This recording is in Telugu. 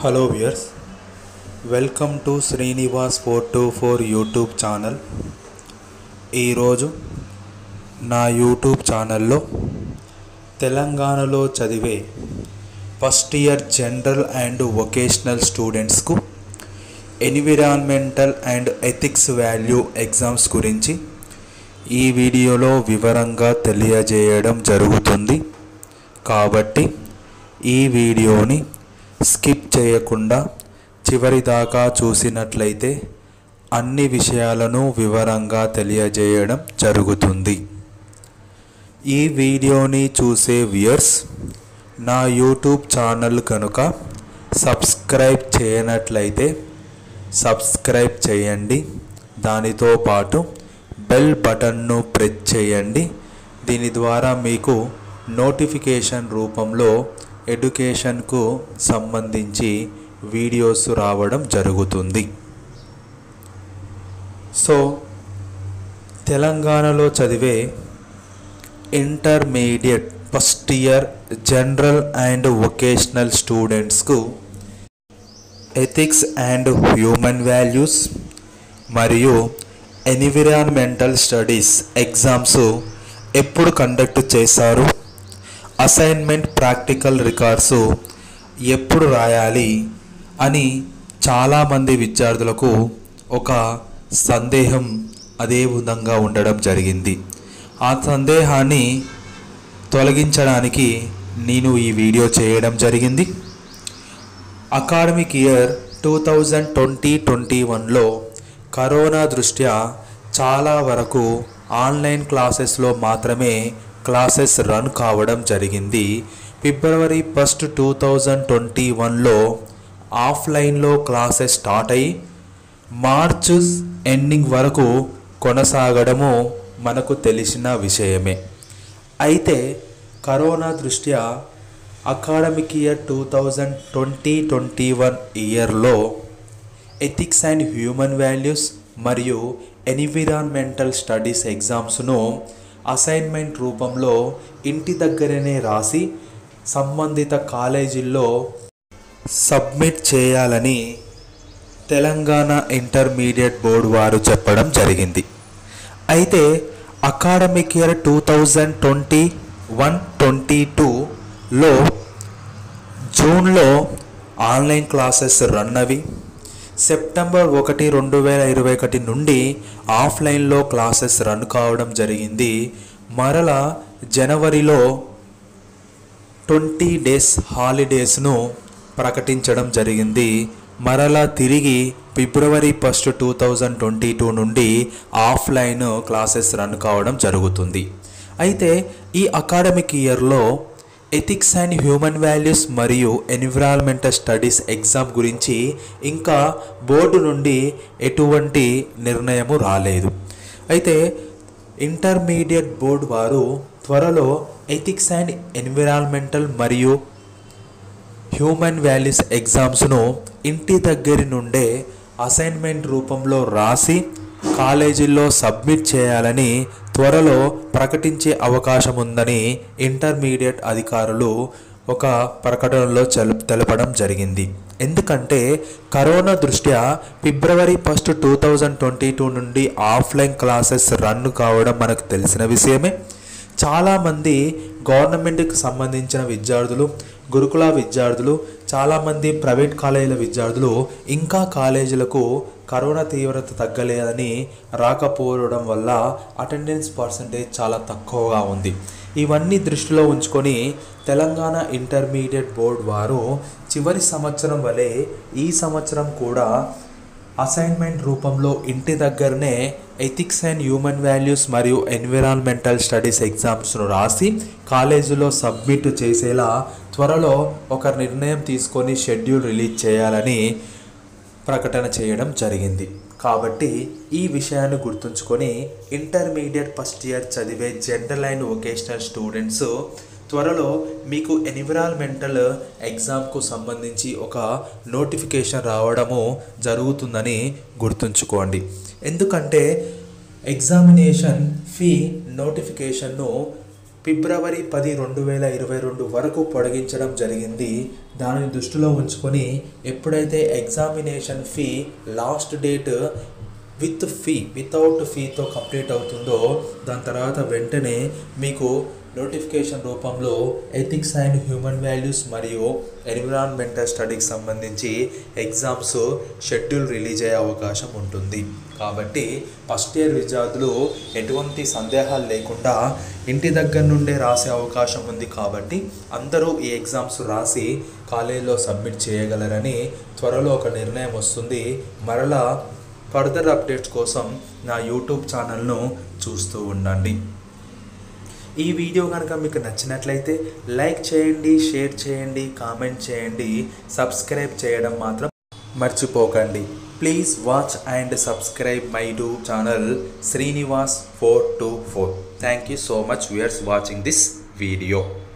hello viewers welcome to Srinivas four two four YouTube channel ఈరోజు నా యూట్యూబ్ ఛానల్లో తెలంగాణలో చదివే first year general and vocational స్టూడెంట్స్కు environmental and ethics value exams గురించి ఈ వీడియోలో వివరంగా తెలియజేయడం జరుగుతుంది కాబట్టి ఈ వీడియోని స్కిప్ చేయకుండా చివరి దాకా చూసినట్లయితే అన్ని విషయాలను వివరంగా తెలియజేయడం జరుగుతుంది ఈ వీడియోని చూసే వ్యూయర్స్ నా యూట్యూబ్ ఛానల్ కనుక సబ్స్క్రైబ్ చేయనట్లయితే సబ్స్క్రైబ్ చేయండి దానితో పాటు బెల్ బటన్ను ప్రెస్ చేయండి దీని ద్వారా మీకు నోటిఫికేషన్ రూపంలో ఎడ్యుకేషన్కు సంబంధించి వీడియోస్ రావడం జరుగుతుంది సో తెలంగాణలో చదివే intermediate first year general and vocational స్టూడెంట్స్కు ఎథిక్స్ అండ్ హ్యూమన్ వాల్యూస్ మరియు ఎన్విరాన్మెంటల్ స్టడీస్ ఎగ్జామ్స్ ఎప్పుడు కండక్ట్ చేశారు అసైన్మెంట్ ప్రాక్టికల్ రికార్డ్స్ ఎప్పుడు రాయాలి అని చాలామంది విద్యార్థులకు ఒక సందేహం అదే విధంగా ఉండడం జరిగింది ఆ సందేహాన్ని తొలగించడానికి నేను ఈ వీడియో చేయడం జరిగింది academic year two thousand twenty twenty వన్లో కరోనా దృష్ట్యా చాలా వరకు ఆన్లైన్ క్లాసెస్లో మాత్రమే క్లాసెస్ రన్ కావడం జరిగింది ఫిబ్రవరి ఫస్ట్ టూ థౌజండ్ ట్వంటీ వన్లో ఆఫ్లైన్లో క్లాసెస్ స్టార్ట్ అయ్యి మార్చ్ ఎండింగ్ వరకు కొనసాగడము మనకు తెలిసిన విషయమే అయితే కరోనా దృష్ట్యా academic year two thousand twenty twenty one ఇయర్లో ఎథిక్స్ అండ్ హ్యూమన్ వాల్యూస్ మరియు ఎన్విరాన్మెంటల్ స్టడీస్ ఎగ్జామ్స్ను అసైన్మెంట్ రూపంలో ఇంటి దగ్గరనే రాసి సంబంధిత కాలేజీల్లో సబ్మిట్ చేయాలని తెలంగాణ ఇంటర్మీడియట్ బోర్డు వారు చెప్పడం జరిగింది అయితే academic year two thousand twenty one twenty టూలో జూన్లో ఆన్లైన్ క్లాసెస్ రన్ అవి సెప్టెంబర్ ఒకటి రెండు వేల ఇరవై ఒకటి నుండి ఆఫ్లైన్లో క్లాసెస్ రన్ కావడం జరిగింది మరల జనవరిలో ట్వంటీ డేస్ హాలిడేస్ను ప్రకటించడం జరిగింది మరలా తిరిగి ఫిబ్రవరి first two thousand twenty two నుండి ఆఫ్లైన్ క్లాసెస్ రన్ కావడం జరుగుతుంది అయితే ఈ అకాడమిక్ ఇయర్లో ఎథిక్స్ అండ్ హ్యూమన్ వాల్యూస్ మరియు ఎన్విరాన్మెంటల్ స్టడీస్ ఎగ్జామ్ గురించి ఇంకా బోర్డు నుండి ఎటువంటి నిర్ణయము రాలేదు అయితే ఇంటర్మీడియట్ బోర్డు వారు త్వరలో ఎథిక్స్ అండ్ ఎన్విరాన్మెంటల్ మరియు హ్యూమన్ వాల్యూస్ ఎగ్జామ్స్ను ఇంటి దగ్గరి నుండే అసైన్మెంట్ రూపంలో రాసి కాలేజీల్లో సబ్మిట్ చేయాలని త్వరలో ప్రకటించే అవకాశం ఉందని ఇంటర్మీడియట్ అధికారులు ఒక ప్రకటనలో చెల్ తెలపడం జరిగింది ఎందుకంటే కరోనా దృష్ట్యా ఫిబ్రవరి first two thousand twenty two నుండి ఆఫ్లైన్ క్లాసెస్ రన్ కావడం మనకు తెలిసిన విషయమే చాలామంది గవర్నమెంట్కి సంబంధించిన విద్యార్థులు గురుకుల విద్యార్థులు చాలామంది ప్రైవేట్ కాలేజీల విద్యార్థులు ఇంకా కాలేజీలకు కరోనా తీవ్రత తగ్గలేదని రాకపోవడం వల్ల అటెండెన్స్ పర్సంటేజ్ చాలా తక్కువగా ఉంది ఇవన్నీ దృష్టిలో ఉంచుకొని తెలంగాణ ఇంటర్మీడియట్ బోర్డు వారు చివరి సంవత్సరం వలె ఈ సంవత్సరం కూడా అసైన్మెంట్ రూపంలో ఇంటి దగ్గరనే ఎథిక్స్ అండ్ హ్యూమన్ వాల్యూస్ మరియు ఎన్విరాన్మెంటల్ స్టడీస్ ఎగ్జామ్స్ను రాసి కాలేజీలో సబ్మిట్ చేసేలా త్వరలో ఒక నిర్ణయం తీసుకొని షెడ్యూల్ రిలీజ్ చేయాలని ప్రకటన చేయడం జరిగింది కాబట్టి ఈ విషయాన్ని గుర్తుంచుకొని ఇంటర్మీడియట్ ఫస్ట్ ఇయర్ చదివే జనరల్ అండ్ వొకేషనల్ స్టూడెంట్స్ త్వరలో మీకు ఎన్విరాన్మెంటల్ ఎగ్జామ్కు సంబంధించి ఒక నోటిఫికేషన్ రావడము జరుగుతుందని గుర్తుంచుకోండి ఎందుకంటే ఎగ్జామినేషన్ ఫీ నోటిఫికేషన్ను ఫిబ్రవరి పది రెండు వేల ఇరవై రెండు వరకు పొడిగించడం జరిగింది దానిని దృష్టిలో ఉంచుకొని ఎప్పుడైతే examination fee last date with fee without ఫీతో కంప్లీట్ అవుతుందో దాని తర్వాత వెంటనే మీకు నోటిఫికేషన్ రూపంలో ఎథిక్స్ అండ్ హ్యూమన్ వాల్యూస్ మరియు ఎన్విరాన్మెంటల్ స్టడీకి సంబంధించి ఎగ్జామ్స్ షెడ్యూల్ రిలీజ్ అయ్యే అవకాశం ఉంటుంది కాబట్టి ఫస్ట్ ఇయర్ విద్యార్థులు ఎటువంటి సందేహాలు లేకుండా ఇంటి దగ్గర నుండే రాసే అవకాశం ఉంది కాబట్టి అందరూ ఈ ఎగ్జామ్స్ రాసి కాలేజీలో సబ్మిట్ చేయగలరని త్వరలో ఒక నిర్ణయం వస్తుంది మరలా ఫర్దర్ అప్డేట్స్ కోసం నా యూట్యూబ్ ఛానల్ను చూస్తూ ఉండండి ఈ వీడియో కనుక మీకు నచ్చినట్లయితే లైక్ చేయండి షేర్ చేయండి కామెంట్ చేయండి సబ్స్క్రైబ్ చేయడం మాత్రం మర్చిపోకండి please watch and subscribe my YouTube channel Srinivas four two four thank you so much viewers watching this video